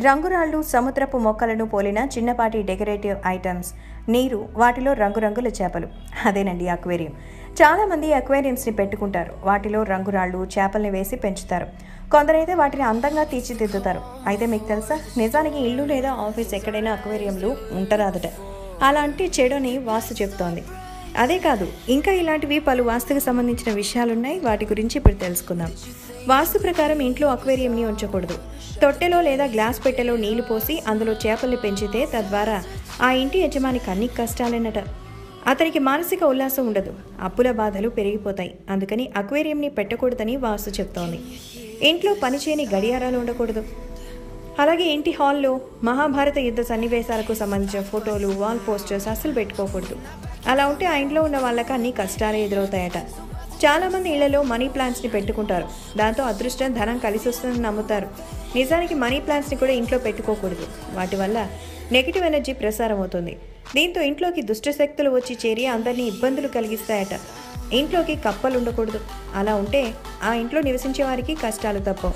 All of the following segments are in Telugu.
రంగురాళ్ళు సముద్రపు మొక్కలను పోలిన చిన్నపాటి డెకరేటివ్ ఐటమ్స్ నీరు వాటిలో రంగురంగుల చేపలు అదేనండి అక్వేరియం చాలామంది అక్వేరియంస్ని పెట్టుకుంటారు వాటిలో రంగురాళ్ళు చేపల్ని వేసి పెంచుతారు కొందరైతే వాటిని అందంగా తీర్చిదిద్దుతారు అయితే మీకు తెలుసా నిజానికి ఇల్లు లేదా ఆఫీస్ ఎక్కడైనా అక్వేరియంలు ఉంటరాదట అలాంటి చెడుని వాస్తు చెప్తోంది అదే కాదు ఇంకా ఇలాంటివి పలు వాస్తుకు సంబంధించిన విషయాలున్నాయి వాటి గురించి ఇప్పుడు తెలుసుకుందాం వాస్తు ప్రకారం ఇంట్లో అక్వేరియంని ఉంచకూడదు తొట్టెలో లేదా గ్లాస్ పెట్టెలో నీళ్లు పోసి అందులో చేపల్ని పెంచితే తద్వారా ఆ ఇంటి యజమానికి అన్ని కష్టాలేనట అతనికి మానసిక ఉల్లాసం ఉండదు అప్పుల బాధలు పెరిగిపోతాయి అందుకని అక్వేరియంని పెట్టకూడదని వాస్తు చెప్తోంది ఇంట్లో పనిచేయని గడియారాలు ఉండకూడదు అలాగే ఇంటి హాల్లో మహాభారత యుద్ధ సన్నివేశాలకు సంబంధించిన ఫోటోలు వాల్ పోస్టర్స్ అస్సలు పెట్టుకోకూడదు అలా ఉంటే ఆ ఇంట్లో ఉన్న వాళ్ళకి అన్ని కష్టాలే ఎదురవుతాయట చాలామంది ఇళ్లలో మనీ ప్లాంట్స్ని పెట్టుకుంటారు దాంతో అదృష్టం ధనం కలిసి వస్తుందని నమ్ముతారు నిజానికి మనీ ప్లాంట్స్ని కూడా ఇంట్లో పెట్టుకోకూడదు వాటి వల్ల నెగిటివ్ ఎనర్జీ ప్రసారం అవుతుంది దీంతో ఇంట్లోకి దుష్ట శక్తులు వచ్చి చేరి అందరినీ ఇబ్బందులు కలిగిస్తాయట ఇంట్లోకి కప్పలు ఉండకూడదు అలా ఉంటే ఆ ఇంట్లో నివసించే వారికి కష్టాలు తప్పవు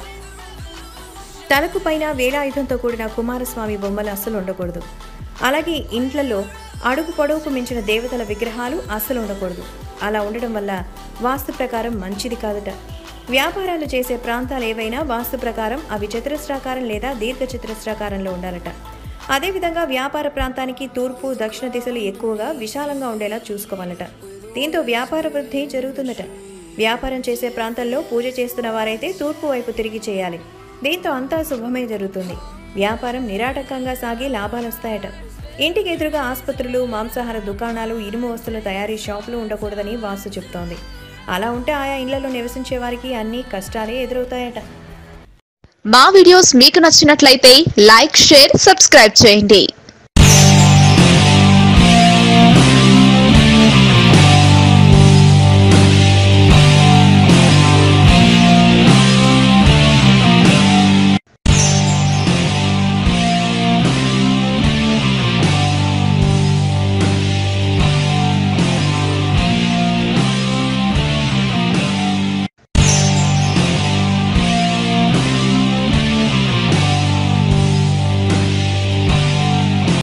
తలకు పైన వేలాయుధంతో కూడిన కుమారస్వామి బొమ్మలు అస్సలు ఉండకూడదు అలాగే ఇంట్లలో అడుగు పొడవుకు మించిన దేవతల విగ్రహాలు అస్సలు ఉండకూడదు అలా ఉండడం వల్ల వాస్తు ప్రకారం మంచిది కాదట వ్యాపారాలు చేసే ప్రాంతాలు ఏవైనా వాస్తు ప్రకారం అవి చతురస్రాకారం లేదా దీర్ఘ చతురస్రాకారంలో ఉండాలట అదేవిధంగా వ్యాపార ప్రాంతానికి తూర్పు దక్షిణ దిశలు ఎక్కువగా విశాలంగా ఉండేలా చూసుకోవాలట దీంతో వ్యాపార వృద్ధి జరుగుతుందట వ్యాపారం చేసే ప్రాంతంలో పూజ చేస్తున్న వారైతే తూర్పు వైపు తిరిగి చేయాలి దీంతో అంతా శుభమే జరుగుతుంది వ్యాపారం నిరాటకంగా సాగి లాభాలు వస్తాయట ఇంటికి ఎదురుగా ఆసుపత్రులు మాంసాహార దుకాణాలు ఇనుము వస్తువుల తయారీ షాపులు ఉండకూడదని వాస్తు చెప్తోంది అలా ఉంటే ఆయా ఇళ్లలో నివసించే వారికి అన్ని కష్టాలే ఎదురవుతాయట మా వీడియోస్ మీకు నచ్చినట్లయితే లైక్ షేర్ సబ్స్క్రైబ్ చేయండి